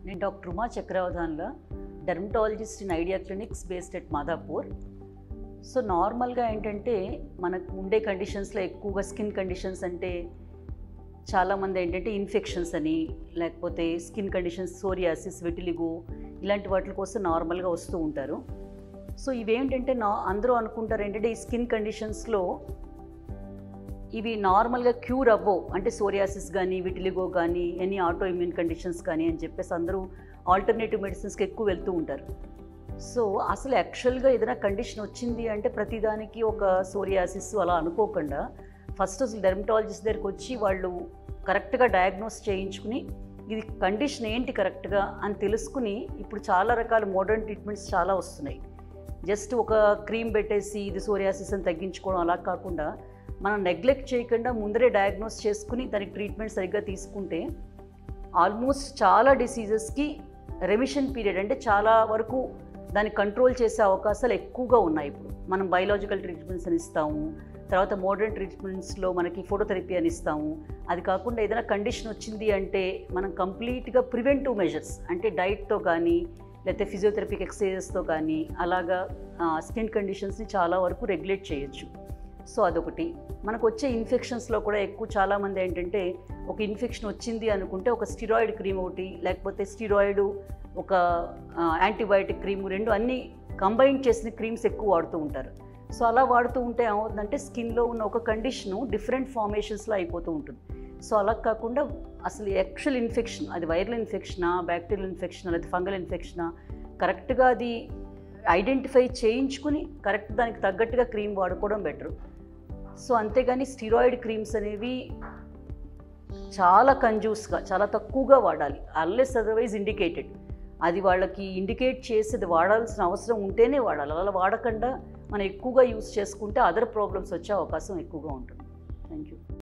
నేను డాక్టర్ ఉమా చక్రవధాన్గా dermatologist in Idea clinics based at Madhapur so నార్మల్గా ఏంటంటే మనకు ఉండే కండిషన్స్లో ఎక్కువగా స్కిన్ కండిషన్స్ అంటే చాలామంది ఏంటంటే ఇన్ఫెక్షన్స్ అని లేకపోతే స్కిన్ కండిషన్స్ సోరియాసిస్ వెటిలిగో ఇలాంటి వాటి కోసం నార్మల్గా వస్తూ ఉంటారు సో ఇవేంటంటే నా అందరూ అనుకుంటారు ఏంటంటే ఈ స్కిన్ కండిషన్స్లో ఇవి నార్మల్గా క్యూర్ అవ్వవు అంటే సోరియాసిస్ కానీ విటిలిగో కానీ ఎనీ ఆటో ఇమ్యూన్ కండిషన్స్ కానీ అని చెప్పేసి అందరూ ఆల్టర్నేటివ్ మెడిసిన్స్కి ఎక్కువ వెళ్తూ ఉంటారు సో అసలు యాక్చువల్గా ఏదైనా కండిషన్ వచ్చింది అంటే ప్రతిదానికి ఒక సోరియాసిస్ అలా అనుకోకుండా ఫస్ట్ అసలు డెర్మటాలజిస్ట్ దగ్గరికి వచ్చి వాళ్ళు కరెక్ట్గా డయాగ్నోస్ చేయించుకుని ఇది కండిషన్ ఏంటి కరెక్ట్గా అని తెలుసుకుని ఇప్పుడు చాలా రకాల మోడర్న్ ట్రీట్మెంట్స్ చాలా వస్తున్నాయి జస్ట్ ఒక క్రీమ్ పెట్టేసి ఇది సోరియాసిస్ అని తగ్గించుకోవడం అలా కాకుండా మనం నెగ్లెక్ట్ చేయకుండా ముందరే డయాగ్నోస్ చేసుకుని దానికి ట్రీట్మెంట్ సరిగ్గా తీసుకుంటే ఆల్మోస్ట్ చాలా డిసీజెస్కి రెమిషన్ పీరియడ్ అంటే చాలా వరకు దాన్ని కంట్రోల్ చేసే అవకాశాలు ఎక్కువగా ఉన్నాయి ఇప్పుడు మనం బయలాజికల్ ట్రీట్మెంట్స్ అని ఇస్తాము తర్వాత మోడర్న్ ట్రీట్మెంట్స్లో మనకి ఫోటోథెరపీ అని ఇస్తాము అది కాకుండా ఏదైనా కండిషన్ వచ్చింది అంటే మనం కంప్లీట్గా ప్రివెంటివ్ మెజర్స్ అంటే డైట్తో కానీ లేకపోతే ఫిజియోథెరపీకి ఎక్సర్సైజెస్తో కానీ అలాగా స్కిన్ కండిషన్స్ని చాలా వరకు రెగ్యులేట్ చేయొచ్చు సో అదొకటి మనకు వచ్చే ఇన్ఫెక్షన్స్లో కూడా ఎక్కువ చాలామంది ఏంటంటే ఒక ఇన్ఫెక్షన్ వచ్చింది అనుకుంటే ఒక స్టిరాయిడ్ క్రీమ్ ఒకటి లేకపోతే స్టిరాయిడ్ ఒక యాంటీబయాటిక్ క్రీమ్ రెండు అన్నీ కంబైన్ చేసిన క్రీమ్స్ ఎక్కువ వాడుతూ ఉంటారు సో అలా వాడుతూ ఉంటే ఏమవుతుందంటే స్కిన్లో ఉన్న ఒక కండిషను డిఫరెంట్ ఫార్మేషన్స్లో అయిపోతూ ఉంటుంది సో అలా కాకుండా అసలు యాక్చువల్ ఇన్ఫెక్షన్ అది వైరల్ ఇన్ఫెక్షనా బ్యాక్టీరియల్ ఇన్ఫెక్షనా లేదా ఫంగల్ ఇన్ఫెక్షనా కరెక్ట్గా అది ఐడెంటిఫై చేయించుకుని కరెక్ట్ దానికి తగ్గట్టుగా క్రీమ్ వాడుకోవడం బెటర్ సో అంతేగాని స్టిరాయిడ్ క్రీమ్స్ అనేవి చాలా కంజూస్గా చాలా తక్కువగా వాడాలి అల్లెస్ అదర్వైజ్ ఇండికేటెడ్ అది వాళ్ళకి ఇండికేట్ చేసేది వాడాల్సిన అవసరం ఉంటేనే వాడాలి అలా వాడకుండా మనం ఎక్కువగా యూస్ చేసుకుంటే అదర్ ప్రాబ్లమ్స్ వచ్చే అవకాశం ఎక్కువగా ఉంటుంది థ్యాంక్ యూ